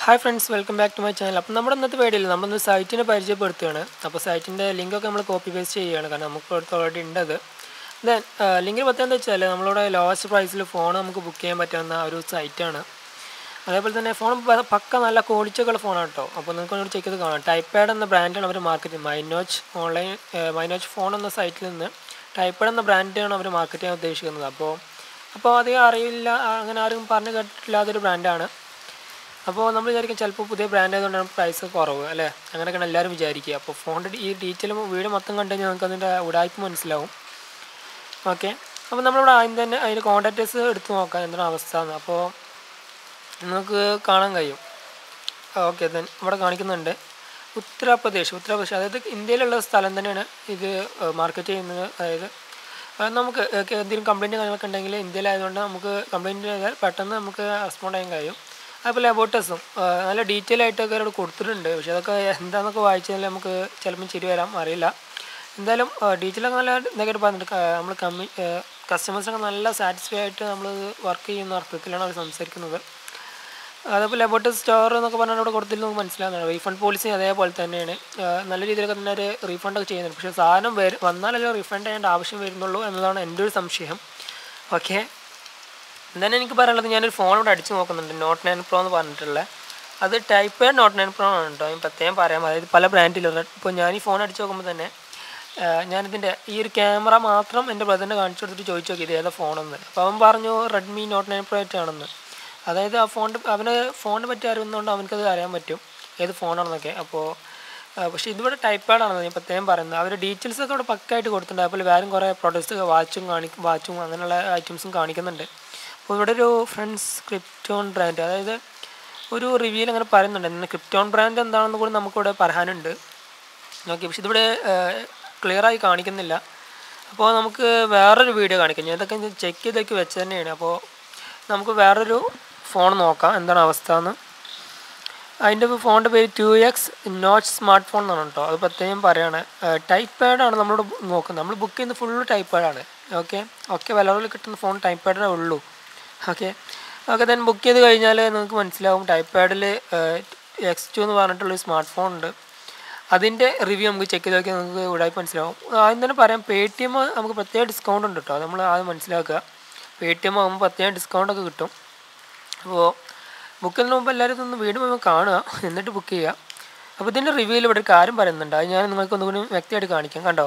hi friends welcome back to my channel അപ്പോൾ നമ്മുടെ ഇന്നത്തെ വീഡിയോയിൽ നമ്മളിന്ന് സൈറ്റിനെ പരിചയപ്പെടുത്തുകയാണ് അപ്പോൾ സൈറ്റിൻ്റെ ലിങ്കൊക്കെ നമ്മൾ കോപ്പി പേസ്റ്റ് ചെയ്യുകയാണ് കാരണം നമുക്ക് അടുത്ത് ഓൾറെഡി ഉണ്ടത് ദെൻ ലിങ്കിൽ പറ്റുക എന്താ വെച്ചാൽ നമ്മളുടെ ലോവസ്റ്റ് പ്രൈസിൽ ഫോൺ നമുക്ക് ബുക്ക് ചെയ്യാൻ പറ്റുന്ന ഒരു സൈറ്റാണ് അതേപോലെ തന്നെ ഫോൺ പ- പക്ക നല്ല ക്വാളിറ്റിയൊക്കെ ഉള്ള ഫോണാണ് കേട്ടോ അപ്പോൾ നിങ്ങൾക്ക് ഒന്നുകൂടി ചെക്ക് ചെയ്ത് കാണാം ടൈപ്പാഡ് എന്ന ബ്രാൻഡാണ് അവർ മാർക്കറ്റ് ചെയ്യുന്നത് മൈനോച്ച് ഓൺലൈൻ മൈനോച്ച് ഫോൺ എന്ന സൈറ്റിൽ നിന്ന് ടൈപ്പാഡ് എന്ന ബ്രാൻഡാണ് അവർ മാർക്കറ്റ് ചെയ്യാൻ ഉദ്ദേശിക്കുന്നത് അപ്പോൾ അപ്പോൾ അധികം അറിയില്ല അങ്ങനെ ആരും പറഞ്ഞു കേട്ടിട്ടില്ലാത്തൊരു ബ്രാൻഡാണ് അപ്പോൾ നമ്മൾ വിചാരിക്കും ചിലപ്പോൾ പുതിയ ബ്രാൻഡ് ആയതുകൊണ്ടാണ് പ്രൈസ് കുറവ് അല്ലേ അങ്ങനെയൊക്കെയാണ് എല്ലാവരും വിചാരിക്കുക അപ്പോൾ ഫോണിൻ്റെ ഈ ഡീറ്റെയിൽ വീഡിയോ മൊത്തം കണ്ടു കഴിഞ്ഞാൽ നമുക്ക് അതിൻ്റെ ഉടായ്പ മനസ്സിലാവും ഓക്കെ അപ്പോൾ നമ്മളിവിടെ ആദ്യം തന്നെ അതിൻ്റെ കോൺടാക്റ്റേഴ്സ് എടുത്ത് നോക്കാം എന്താണ് അവസ്ഥ എന്ന് അപ്പോൾ നമുക്ക് കാണാൻ കഴിയും ഓക്കെ ദെൻ ഇവിടെ കാണിക്കുന്നുണ്ട് ഉത്തർപ്രദേശ് ഉത്തർപ്രദേശ് അതായത് ഇന്ത്യയിലുള്ള സ്ഥലം തന്നെയാണ് ഇത് മാർക്കറ്റ് ചെയ്യുന്നത് അതായത് ആ, നമുക്ക് ഒക്കെ എന്തെങ്കിലും കംപ്ലയിൻറ്റ് കാര്യങ്ങളൊക്കെ ഉണ്ടെങ്കിൽ ഇന്ത്യയിലായതുകൊണ്ട് നമുക്ക് കംപ്ലയിൻറ്റ് ചെയ്താൽ പെട്ടെന്ന് നമുക്ക് റെസ്പോണ്ട് ചെയ്യാൻ കഴിയും അതുപോലെ അബോട്ടസും നല്ല ഡീറ്റെയിൽ ആയിട്ടൊക്കെ അവിടെ കൊടുത്തിട്ടുണ്ട് പക്ഷേ അതൊക്കെ എന്താണെന്നൊക്കെ വായിച്ചാൽ നമുക്ക് ചിലപ്പം ചിരി വരാം അറിയില്ല എന്തായാലും ഡീറ്റെയിലൊക്കെ നല്ല ഇതൊക്കെ പറഞ്ഞിട്ട് നമ്മൾ കമ്മി കസ്റ്റമേഴ്സൊക്കെ നല്ല സാറ്റിസ്ഫൈ ആയിട്ട് നമ്മൾ വർക്ക് ചെയ്യുന്ന അർത്ഥത്തിലാണ് അവർ സംസാരിക്കുന്നത് അതേപോലെ അബൌട്ട് സ്റ്റോർ എന്നൊക്കെ പറഞ്ഞാൽ ഇവിടെ കൊടുത്തില്ല നമുക്ക് മനസ്സിലാകുന്നത് റീഫണ്ട് പോളിസി അതേപോലെ തന്നെയാണ് ആ, നല്ല രീതിയിലൊക്കെ തന്നെ ഒരു റീഫണ്ട് ഒക്കെ ചെയ്യുന്നുണ്ട് പക്ഷേ സാധനം വരും വന്നാലല്ലേ റീഫണ്ട് ചെയ്യേണ്ട ആവശ്യം വരുന്നുള്ളൂ എന്നതാണ് എൻ്റെ ഒരു സംശയം ഓക്കെ എന്തായാലും എനിക്ക് പറയാനുള്ളത് ഞാനൊരു ഫോൺ ഇവിടെ അടിച്ച് നോക്കുന്നുണ്ട് നോട്ട് നയൻ പ്രോ എന്ന് പറഞ്ഞിട്ടുള്ള അത് type A note nine pro ആണ് കേട്ടോ ഞാൻ പ്രത്യേകം പറയാം അതായത് പല ബ്രാൻഡിലും ഇപ്പോൾ ഞാൻ ഈ ഫോൺ അടിച്ച് നോക്കുമ്പോൾ തന്നെ ആ, ഞാനിതിൻ്റെ ഈ ഒരു ക്യാമറ മാത്രം എൻ്റെ ബ്രദറിനെ കാണിച്ചു കൊടുത്തിട്ട് ചോദിച്ചു നോക്കി ഇത് ഏതാ ഫോണെന്ന് അപ്പോൾ അവൻ പറഞ്ഞു റെഡ്മി നോട്ട് നയൻ പ്രോ ആണെന്ന് അതായത് ആ ഫോണിൻ്റെ അവന് ഫോണിനെ പറ്റി അറിയുന്നതുകൊണ്ട് അവനക്കത് അറിയാൻ പറ്റും ഏത് ഫോണാണെന്നൊക്കെ അപ്പോൾ ആ, പക്ഷേ ഇതിവിടെ ടൈപ്പാഡാണെന്ന് ഞാൻ പ്രത്യേകം പറയുന്നത് അവർ ഡീറ്റെയിൽസ് ഒക്കെ ഇവിടെ പക്കായിട്ട് കൊടുത്തിട്ടുണ്ട് അതുപോലെ വേറെ കുറേ പ്രൊഡക്ട്സ് വാച്ചും കാണിക്കും വാച്ചും അങ്ങനെയുള്ള ഐറ്റംസും കാണിക്കുന്നുണ്ട് അപ്പോൾ ഇവിടെ ഒരു ഫ്രണ്ട്സ് ക്രിപ്റ്റോൺ ബ്രാൻഡ് അതായത് ഒരു റിവ്യൂയിൽ അങ്ങനെ പറയുന്നുണ്ട് എന്നാൽ ക്രിപ്റ്റോൺ ബ്രാൻഡ് എന്താണെന്ന് കൂടി നമുക്കിവിടെ പറയാനുണ്ട് ഓക്കെ പക്ഷെ ഇതിവിടെ ക്ലിയറായി കാണിക്കുന്നില്ല അപ്പോൾ നമുക്ക് വേറൊരു വീഡിയോ കാണിക്കാം ഞാൻ ഇതൊക്കെ ചെക്ക് ചെയ്തൊക്കെ വെച്ച് തന്നെയാണ് അപ്പോൾ നമുക്ക് വേറൊരു ഫോൺ നോക്കാം എന്താണ് അവസ്ഥ എന്ന് അതിൻ്റെ ഫോണിൻ്റെ പേര് two X notch smart phone എന്നാണ് കേട്ടോ അത് പ്രത്യേകം പറയാണ് ടൈപ്പ് പാഡാണ് നമ്മളോട് നോക്കുന്നത് നമ്മൾ ബുക്ക് ചെയ്യുന്നത് ഫുള്ള് ടൈപ്പ് പാഡാണ് ഓക്കെ ഓക്കെ വിലകളിൽ കിട്ടുന്ന ഫോൺ ടൈപ്പ് പാഡേ ഉള്ളൂ ഓക്കെ ഓക്കെ ദെൻ ബുക്ക് ചെയ്ത് കഴിഞ്ഞാൽ നിങ്ങൾക്ക് മനസ്സിലാവും ടൈപ്പ് പാഡിൽ എക്സ് ടു എന്ന് പറഞ്ഞിട്ടുള്ളൊരു സ്മാർട്ട് ഫോൺ ഉണ്ട് അതിൻ്റെ റിവ്യൂ നമുക്ക് ചെക്ക് ചെയ്ത് നോക്കിയാൽ നമുക്ക് ഉടായി മനസ്സിലാവും ആദ്യം തന്നെ പറയാം പേ ടി എം നമുക്ക് പ്രത്യേക ഡിസ്കൗണ്ട് ഉണ്ട് കേട്ടോ അത് നമ്മൾ ആദ്യം മനസ്സിലാക്കുക പേ ടി എം ആകുമ്പോൾ പ്രത്യേക ഡിസ്കൗണ്ടൊക്കെ കിട്ടും അപ്പോൾ ബുക്ക് ചെയ്യുന്നതിന് മുമ്പ് എല്ലാവരും ഇതൊന്ന് വീട് പോയി കാണുക എന്നിട്ട് ബുക്ക് ചെയ്യുക അപ്പോൾ ഇതിൻ്റെ റിവ്യൂവിൽ ഇവിടെ ഒരു കാര്യം പറയുന്നുണ്ട് അത് ഞാൻ നിങ്ങൾക്ക് ഒന്നുകൂടി വ്യക്തമായിട്ട് കാണിക്കാം കണ്ടോ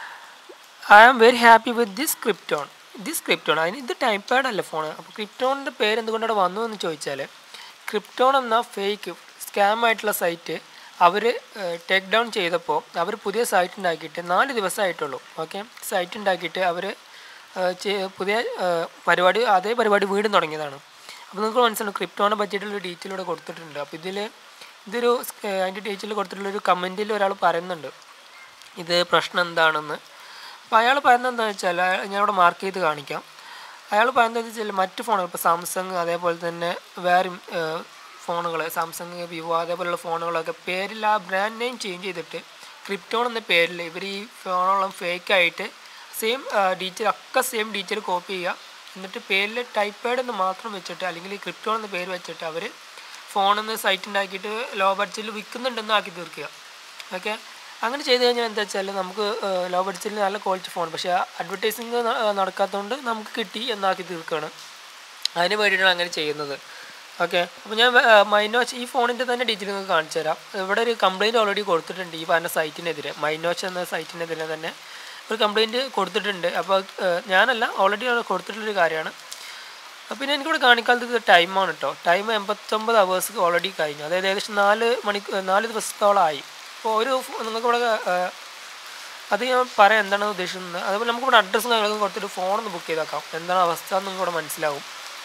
I am very happy with this Krypton this Krypton അതിന് ഇത് ടൈപ്പ് പാഡ് അല്ല ഫോൺ അപ്പോൾ ക്രിപ്റ്റോണിൻ്റെ പേര് എന്തുകൊണ്ടാണ് വന്നു എന്ന് ചോദിച്ചാൽ ക്രിപ്റ്റോൺ എന്ന ഫേക്ക് സ്കാം ആയിട്ടുള്ള സൈറ്റ് അവർ ടേക്ക് ഡൗൺ ചെയ്തപ്പോൾ അവർ പുതിയ സൈറ്റ് ഉണ്ടാക്കിയിട്ട് നാല് ദിവസമായിട്ടുള്ളൂ ഓക്കെ സൈറ്റ് ഉണ്ടാക്കിയിട്ട് അവർ പുതിയ ആ, പരിപാടി അതേ പരിപാടി വീണ്ടും തുടങ്ങിയതാണ് അപ്പോൾ നിങ്ങൾക്ക് മനസ്സിലാവും ക്രിപ്റ്റോനെ പറ്റിയിട്ടുള്ള ഡീറ്റെയിൽ ഇവിടെ കൊടുത്തിട്ടുണ്ട് അപ്പോൾ ഇതിൽ ഇതൊരു സ്- അതിൻ്റെ ഡീറ്റെയിൽ കൊടുത്തിട്ടുള്ളൊരു കമൻറ്റിൽ ഒരാൾ പറയുന്നുണ്ട് ഇത് പ്രശ്നം എന്താണെന്ന് അപ്പോൾ അയാൾ പറയുന്നത് എന്താണെന്ന് വെച്ചാൽ അയാൾ ഞാനിവിടെ മാർക്ക് ചെയ്ത് കാണിക്കാം അയാൾ പറയുന്നത് വെച്ചാൽ മറ്റ് ഫോണുകൾ ഇപ്പോൾ സാംസങ് അതേപോലെ തന്നെ വേറെ ഫോണുകൾ സാംസങ് വിവോ അതേപോലെയുള്ള ഫോണുകളൊക്കെ പേരിൽ ആ ബ്രാൻഡ് നെയിം ചേഞ്ച് ചെയ്തിട്ട് ക്രിപ്റ്റോൺ എന്ന പേരിൽ ഇവർ ഈ ഫോണുകളും ഫേക്കായിട്ട് സെയിം ഡീറ്റെയിൽ ഒക്കെ സെയിം ഡീറ്റെയിൽ കോപ്പി ചെയ്യുക എന്നിട്ട് പേരിൽ ടൈപ്പാഡ് എന്ന് മാത്രം വെച്ചിട്ട് അല്ലെങ്കിൽ ഈ ക്രിപ്റ്റോൺ എന്ന പേര് വെച്ചിട്ട് അവർ ഫോണിൽ നിന്ന് സൈറ്റ് ഉണ്ടാക്കിയിട്ട് ലോ ബഡ്ജറ്റിൽ വിൽക്കുന്നുണ്ടെന്ന് ആക്കി തീർക്കുക ഓക്കെ അങ്ങനെ ചെയ്ത് കഴിഞ്ഞാൽ എന്താ വെച്ചാൽ നമുക്ക് ലോ ബഡ്ജറ്റിൽ നല്ല ക്വാളിറ്റി ഫോൺ പക്ഷേ അഡ്വർടൈസിങ് നടക്കാത്തതുകൊണ്ട് നമുക്ക് കിട്ടി എന്നാക്കി തീർക്കുകയാണ് അതിന് വേണ്ടിയിട്ടാണ് അങ്ങനെ ചെയ്യുന്നത് ഓക്കെ അപ്പോൾ ഞാൻ മൈനോച്ച് ഈ ഫോണിൻ്റെ തന്നെ ഡീറ്റെയിൽ നിങ്ങൾക്ക് കാണിച്ചു തരാം ഇവിടെ ഒരു കംപ്ലയിൻറ്റ് ഓൾറെഡി കൊടുത്തിട്ടുണ്ട് ഈ പറഞ്ഞ സൈറ്റിനെതിരെ മൈനോച്ച് എന്ന സൈറ്റിനെതിരെ തന്നെ ഒരു കംപ്ലയിൻറ്റ് കൊടുത്തിട്ടുണ്ട് അപ്പോൾ ഏഹ്, ഞാനല്ല ഓൾറെഡി കൊടുത്തിട്ടുള്ളൊരു കാര്യമാണ് അപ്പോൾ പിന്നെ എനിക്കിവിടെ കാണിക്കാത്തത് ടൈമാണ് കേട്ടോ ടൈം എൺപത്തൊമ്പത് അവേഴ്സ് ഓൾറെഡി കഴിഞ്ഞു അതായത് ഏകദേശം നാല് മണി നാല് ദിവസത്തോളമായി അപ്പോൾ ഒരു ഫോ- നിങ്ങൾക്കിവിടെ ഏഹ്, അത് ഞാൻ പറയാം എന്താണ് ഉദ്ദേശിക്കുന്നത് അതുപോലെ നമുക്കിവിടെ അഡ്രസ്സും കാര്യങ്ങളൊക്കെ കൊടുത്തിട്ട് ഫോണൊന്ന് ബുക്ക് ചെയ്തേക്കാം എന്താണ് അവസ്ഥ എന്ന് നിങ്ങൾക്ക് ഇവിടെ മനസ്സിലാവും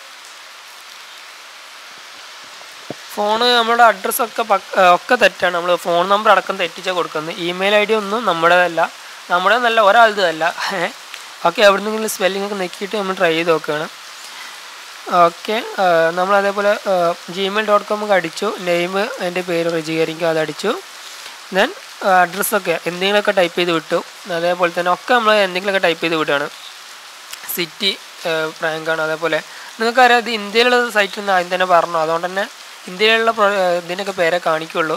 ഫോണ് നമ്മുടെ അഡ്രസ്സൊക്കെ പക്ക ഒക്കെ തെറ്റാണ് നമ്മൾ ഫോൺ നമ്പർ അടക്കം തെറ്റിച്ചാൽ കൊടുക്കുന്നത് ഇമെയിൽ ഐ ഡി ഒന്നും നമ്മുടേതല്ല നമ്മുടെ നല്ല ഒരാളുടേതല്ല ഓക്കെ എവിടെ നിന്നെങ്കിലും സ്പെല്ലിംഗ് ഒക്കെ നെക്കിയിട്ട് നമ്മൾ ട്രൈ ചെയ്ത് നോക്കുകയാണ് ഓക്കെ നമ്മൾ അതേപോലെ ജിമെയിൽ ഡോട്ട് കോം ഒക്കെ അടിച്ചു നെയിം എൻ്റെ പേര് രജികരിക്കുക അത് അടിച്ചു ദെൻ അഡ്രസ്സൊക്കെ എന്തെങ്കിലുമൊക്കെ ടൈപ്പ് ചെയ്ത് വിട്ടു അതേപോലെ തന്നെ ഒക്കെ നമ്മൾ എന്തെങ്കിലുമൊക്കെ ടൈപ്പ് ചെയ്ത് വിടുകയാണ് സിറ്റി പ്രാങ്കാണ് അതേപോലെ നിങ്ങൾക്കറിയാം ഇത് ഇന്ത്യയിലുള്ള സൈറ്റ് എന്ന് ആദ്യം തന്നെ പറഞ്ഞു അതുകൊണ്ട് തന്നെ ഇന്ത്യയിലുള്ള പ്രൊ- ഏഹ് ഇതിൻ്റെയൊക്കെ പേരെ കാണിക്കുള്ളൂ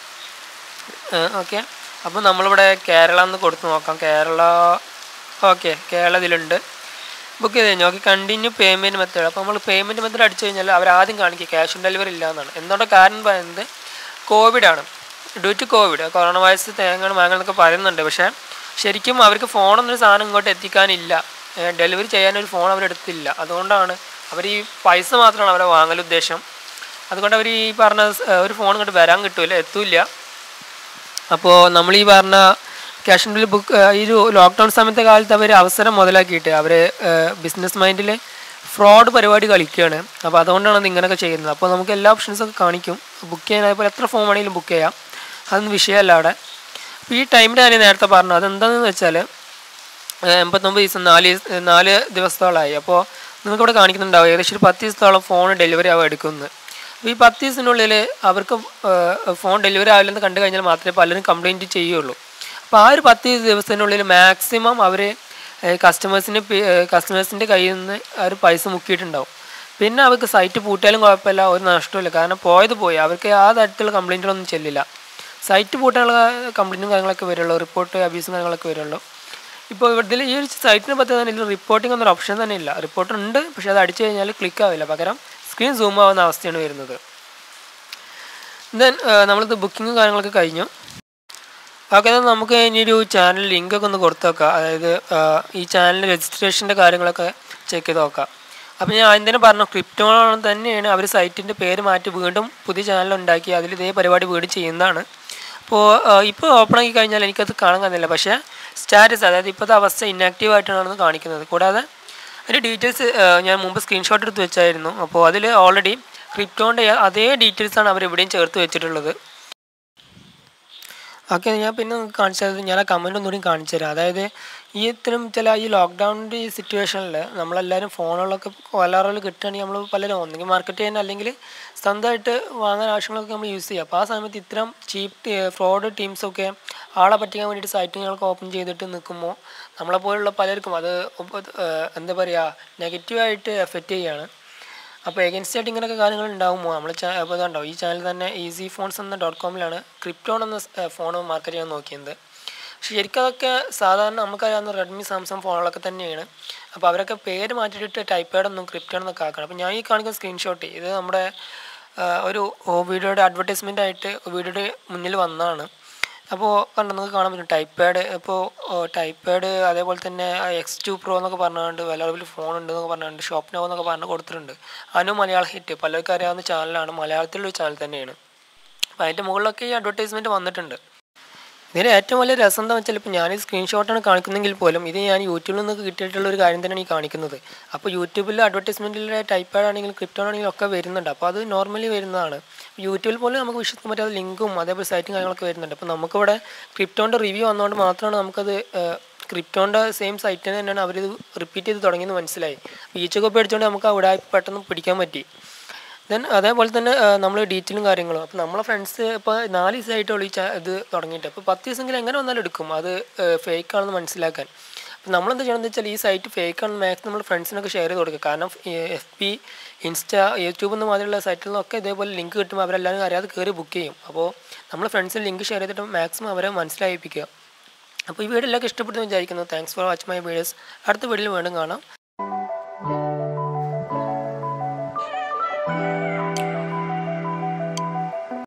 ഓക്കെ അപ്പോൾ നമ്മളിവിടെ കേരള എന്ന് കൊടുത്ത് നോക്കാം കേരള ഓക്കെ കേരള ഇതിലുണ്ട് ബുക്ക് ചെയ്ത് കഴിഞ്ഞു ഓക്കെ കണ്ടിന്യൂ പേയ്മെൻറ്റ് മെത്തേഡ് അപ്പോൾ നമ്മൾ പേയ്മെൻറ്റ് മെത്തേഡ് അടിച്ചു കഴിഞ്ഞാൽ അവർ ആദ്യം കാണിക്കുക ക്യാഷ് ഓൺ ഡെലിവറി ഇല്ല എന്നാണ് എന്തുകൊണ്ട് കാരണം പറയുന്നത് കോവിഡാണ് due to Covid corona virus തേങ്ങണം വാങ്ങണമെന്നൊക്കെ പറയുന്നുണ്ട് പക്ഷേ ശരിക്കും അവർക്ക് ഫോണൊന്നൊരു സാധനം ഇങ്ങോട്ട് എത്തിക്കാനില്ല ഡെലിവറി ചെയ്യാനൊരു ഫോൺ അവരെടുത്തില്ല അതുകൊണ്ടാണ് അവർ ഈ പൈസ മാത്രമാണ് അവരെ വാങ്ങൽ ഉദ്ദേശം അതുകൊണ്ട് അവർ ഈ പറഞ്ഞ സ്- ഒരു ഫോൺ ഇങ്ങോട്ട് വരാൻ കിട്ടൂല എത്തൂല അപ്പോൾ നമ്മൾ ഈ പറഞ്ഞ ക്യാഷ് ഓൺ ഡെലിവറി ബുക്ക് ഈ ഒരു ലോക്ക്ഡൗൺ സമയത്തെ കാലത്ത് അവർ അവസരം മുതലാക്കിയിട്ട് അവർ ബിസിനസ് മൈൻഡിൽ ഫ്രോഡ് പരിപാടി കളിക്കുകയാണ് അപ്പോൾ അതുകൊണ്ടാണ് അത് ഇങ്ങനെയൊക്കെ ചെയ്യുന്നത് അപ്പോൾ നമുക്ക് എല്ലാ ഓപ്ഷൻസൊക്കെ കാണിക്കും ബുക്ക് ചെയ്യാൻ അതേപോലെ എത്ര ഫോൺ വേണമെങ്കിലും ബുക്ക് ചെയ്യാം അതൊന്നും വിഷയമല്ല അവിടെ അപ്പോൾ ഈ ടൈമിൻ്റെ കാര്യം നേരത്തെ പറഞ്ഞു അതെന്താണെന്ന് വെച്ചാൽ ഏഹ് എൺപത്തൊമ്പത് ദിവസം നാല് ദിവസ- നാല് ദിവസത്തോളമായി അപ്പോൾ നിങ്ങൾക്കിവിടെ കാണിക്കുന്നുണ്ടാവും ഏകദേശം ഒരു പത്ത് ദിവസത്തോളം ഫോൺ ഡെലിവറി ആവും എടുക്കുന്നത് അപ്പോൾ ഈ പത്ത് ദിവസത്തിനുള്ളിൽ അവർക്ക് ഫോൺ ഡെലിവറി ആവില്ലെന്ന് കണ്ടു കഴിഞ്ഞാൽ മാത്രമേ പലരും കംപ്ലയിൻറ്റ് ചെയ്യുള്ളൂ അപ്പോൾ ആ ഒരു പത്ത് ദിവസത്തിനുള്ളിൽ മാക്സിമം അവർ കസ്റ്റമേഴ്സിന് കസ്റ്റമേഴ്സിൻ്റെ കയ്യിൽ നിന്ന് അവർ പൈസ മുക്കിയിട്ടുണ്ടാവും പിന്നെ അവർക്ക് സൈറ്റ് പൂട്ടിയാലും കുഴപ്പമില്ല ഒരു നഷ്ടമില്ല കാരണം പോയത് പോയി അവർക്ക് ആ തരത്തിലുള്ള കംപ്ലയിൻറ്റുകളൊന്നും ചെല്ലില്ല സൈറ്റ് പൂട്ടാനുള്ള കംപ്ലയിൻറ്റും കാര്യങ്ങളൊക്കെ വരുള്ളൂ റിപ്പോർട്ട് അബ്യൂസും കാര്യങ്ങളൊക്കെ വരുള്ളൂ ഇപ്പോൾ ഇതിൽ ഈ ഒരു സൈറ്റിനെ പറ്റി തന്നെ ഇതിൽ റിപ്പോർട്ടിംഗ് എന്നൊരു ഓപ്ഷൻ തന്നെ ഇല്ല റിപ്പോർട്ട് ഉണ്ട് പക്ഷേ അത് അടിച്ചു കഴിഞ്ഞാൽ ക്ലിക്ക് ആവില്ല പകരം സ്ക്രീൻ സൂം ആവുന്ന അവസ്ഥയാണ് വരുന്നത് ദെൻ നമ്മളിത് ബുക്കിങ്ങും കാര്യങ്ങളൊക്കെ കഴിഞ്ഞു ഓക്കെ എന്നാൽ നമുക്ക് ഇനി ഒരു ചാനൽ ലിങ്കൊക്കെ ഒന്ന് കൊടുത്തു നോക്കാം അതായത് ആ, ഈ ചാനൽ രജിസ്ട്രേഷൻ്റെ കാര്യങ്ങളൊക്കെ ചെക്ക് ചെയ്ത് നോക്കാം അപ്പോൾ ഞാൻ ആദ്യം തന്നെ പറഞ്ഞു ക്രിപ്റ്റോൺ തന്നെയാണ് അവർ സൈറ്റിൻ്റെ പേര് മാറ്റി വീണ്ടും പുതിയ ചാനൽ ഉണ്ടാക്കി അതിൽ ഇതേ പരിപാടി വീണ്ടും ചെയ്യുന്നതാണ് അപ്പോൾ ഇപ്പോൾ ഓപ്പൺ ആക്കി കഴിഞ്ഞാൽ എനിക്കത് കാണാൻ കഴിയുന്നില്ല പക്ഷേ സ്റ്റാറ്റസ് അതായത് ഇപ്പോഴത്തെ അവസ്ഥ ഇന്നാക്റ്റീവ് ആയിട്ടാണ് കാണിക്കുന്നത് കൂടാതെ അതിൻ്റെ ഡീറ്റെയിൽസ് ഞാൻ മുമ്പ് സ്ക്രീൻഷോട്ട് എടുത്ത് വെച്ചായിരുന്നു അപ്പോൾ അതിൽ ഓൾറെഡി ക്രിപ്റ്റോൻ്റെ അതേ ഡീറ്റെയിൽസാണ് അവർ ഇവിടെയും ചേർത്ത് വെച്ചിട്ടുള്ളത് ഓക്കെ ഞാൻ പിന്നെ നിങ്ങൾക്ക് കാണിച്ചു തരാം ഞാൻ ആ കമൻറ്റ് ഒന്നുകൂടി കാണിച്ചു തരാം അതായത് ഈ ഇത്തരം ചില ഈ ലോക്ക്ഡൗണിൻ്റെ ഈ സിറ്റുവേഷനിൽ നമ്മളെല്ലാവരും ഫോണുകളൊക്കെ വല്ലാറുകൾ കിട്ടുകയാണെങ്കിൽ നമ്മൾ പലരും ഒന്നെങ്കിൽ മാർക്കറ്റ് ചെയ്യാൻ അല്ലെങ്കിൽ സ്വന്തമായിട്ട് വാങ്ങാൻ ആവശ്യങ്ങളൊക്കെ നമ്മൾ യൂസ് ചെയ്യുക അപ്പോൾ ആ സമയത്ത് ഇത്തരം ചീപ്പ് ഫ്രോഡ് ടീംസൊക്കെ ആളെ പറ്റിക്കാൻ വേണ്ടിയിട്ട് സൈറ്റുകളൊക്കെ ഓപ്പൺ ചെയ്തിട്ട് നിൽക്കുമ്പോൾ നമ്മളെപ്പോലുള്ള പലർക്കും അത് ഉപ- ഏഹ് എന്താ പറയുക നെഗറ്റീവായിട്ട് എഫക്റ്റ് ചെയ്യുകയാണ് അപ്പോൾ ഏഗൻസ്റ്റ് ആയിട്ട് ഇങ്ങനെയൊക്കെ കാര്യങ്ങൾ ഉണ്ടാകുമ്പോൾ നമ്മൾ അപ്പോൾ ഇതുണ്ടോ ഈ ചാനൽ തന്നെ ഈസി ഫോൺസ് എന്ന ഡോട്ട് കോമിലാണ് ക്രിപ്റ്റോൺ എന്ന ഫോൺ മാർക്കറ്റ് ചെയ്യാൻ നോക്കിയത് പക്ഷേ ശരിക്കും അതൊക്കെ സാധാരണ നമുക്കറിയാവുന്ന റെഡ്മി സാംസങ് ഫോണുകളൊക്കെ തന്നെയാണ് അപ്പോൾ അവരൊക്കെ പേര് മാറ്റിയിട്ട് ടൈപ്പ് ഒന്നും ക്രിപ്റ്റോൺ എന്നൊക്കെ ആക്കണം അപ്പോൾ ഞാൻ ഈ കാണിക്കുന്ന സ്ക്രീൻഷോട്ട് ഇത് നമ്മുടെ ആ, ഒരു വീഡിയോയുടെ അഡ്വർടൈസ്മെൻ്റ് ആയിട്ട് വീഡിയോയുടെ മുന്നിൽ വന്നതാണ് അപ്പോൾ കണ്ടോ നിങ്ങൾക്ക് കാണാൻ പറ്റും ടൈപ്പ് പാഡ് ഇപ്പോൾ ടൈപ്പ് പാഡ് അതേപോലെ തന്നെ എക്സ് ടു പ്രോ എന്നൊക്കെ പറഞ്ഞുകൊണ്ട് വിലവിൽ ഫോൺ ഉണ്ട് എന്നൊക്കെ പറഞ്ഞുകൊണ്ട് ഷോപ്പ് നോ എന്നൊക്കെ പറഞ്ഞ് കൊടുത്തിട്ടുണ്ട് അനു മലയാള ഹിറ്റ് പലർക്കും അറിയാവുന്ന ചാനലാണ് മലയാളത്തിലുള്ള ഒരു ചാനൽ തന്നെയാണ് അപ്പോൾ അതിൻ്റെ മുകളിലൊക്കെ ഈ അഡ്വർടൈസ്മെൻറ്റ് വന്നിട്ടുണ്ട് ഇതിന് ഏറ്റവും വലിയ രസം എന്താ വെച്ചാൽ ഇപ്പോൾ ഞാൻ ഈ സ്ക്രീൻഷോട്ടാണ് കാണിക്കുന്നെങ്കിൽ പോലും ഇത് ഞാൻ യൂട്യൂബിൽ നിന്ന് കിട്ടിയിട്ടുള്ള ഒരു കാര്യം തന്നെയാണ് ഈ കാണിക്കുന്നത് അപ്പോൾ യൂട്യൂബിൽ അഡ്വർടൈസ്മെൻറ്റിലെ ടൈപ്പ് ആണെങ്കിലും ക്രിപ്റ്റോ ആണെങ്കിലും ഒക്കെ വരുന്നുണ്ട് അപ്പോൾ അത് നോർമലി വരുന്നതാണ് യൂട്യൂബിൽ പോലും നമുക്ക് വിശ്വസിക്കാൻ പറ്റാത്ത ലിങ്കും അതേപോലെ സൈറ്റും കാര്യങ്ങളൊക്കെ വരുന്നുണ്ട് അപ്പോൾ നമുക്കിവിടെ ക്രിപ്റ്റോൻ്റെ റിവ്യൂ വന്നതുകൊണ്ട് മാത്രമാണ് നമുക്കത് ക്രിപ്റ്റോൻ്റെ സെയിം സൈറ്റ് തന്നെയാണ് അവരിത് റിപ്പീറ്റ് ചെയ്ത് തുടങ്ങിയെന്ന് മനസ്സിലായി ഈച്ച കോപ്പി അടിച്ചുകൊണ്ട് നമുക്ക് അവിടെ പെട്ടെന്ന് പിടിക്കാൻ പറ്റി ദെൻ അതേപോലെ തന്നെ നമ്മൾ ഡീറ്റെയിലും കാര്യങ്ങളും അപ്പോൾ നമ്മളെ ഫ്രണ്ട്സ് ഇപ്പോൾ നാല് ദിവസമായിട്ടുള്ളൂ ഈ ചാ- ഇത് തുടങ്ങിയിട്ട് അപ്പോൾ പത്ത് ദിവസമെങ്കിലും എങ്ങനെ വന്നാലും എടുക്കും അത് ഫേക്ക് ആണെന്ന് മനസ്സിലാക്കാൻ അപ്പോൾ നമ്മളെന്താ ചെയ്യണമെന്ന് വെച്ചാൽ ഈ സൈറ്റ് ഫേക്ക് ആണെന്ന് മാക്സിമം നമ്മൾ ഫ്രണ്ട്സിനൊക്കെ ഷെയർ ചെയ്ത് കൊടുക്കുക കാരണം എഫ് ബി ഇൻസ്റ്റ യൂട്യൂബ് എന്ന മാതിരിയുള്ള സൈറ്റിൽ നിന്നൊക്കെ ഇതേപോലെ ലിങ്ക് കിട്ടുമ്പോൾ അവരെല്ലാവരും അറിയാതെ കയറി ബുക്ക് ചെയ്യും അപ്പോൾ നമ്മൾ ഫ്രണ്ട്സിന് ലിങ്ക് ഷെയർ ചെയ്തിട്ട് മാക്സിമം അവരെ മനസ്സിലായിപ്പിക്കുക അപ്പോൾ ഈ വീഡിയോ എല്ലാവർക്കും ഇഷ്ടപ്പെട്ടെന്ന് വിചാരിക്കുന്നു thanks for watch my videos അടുത്ത വീഡിയോയിൽ വീണ്ടും കാണാം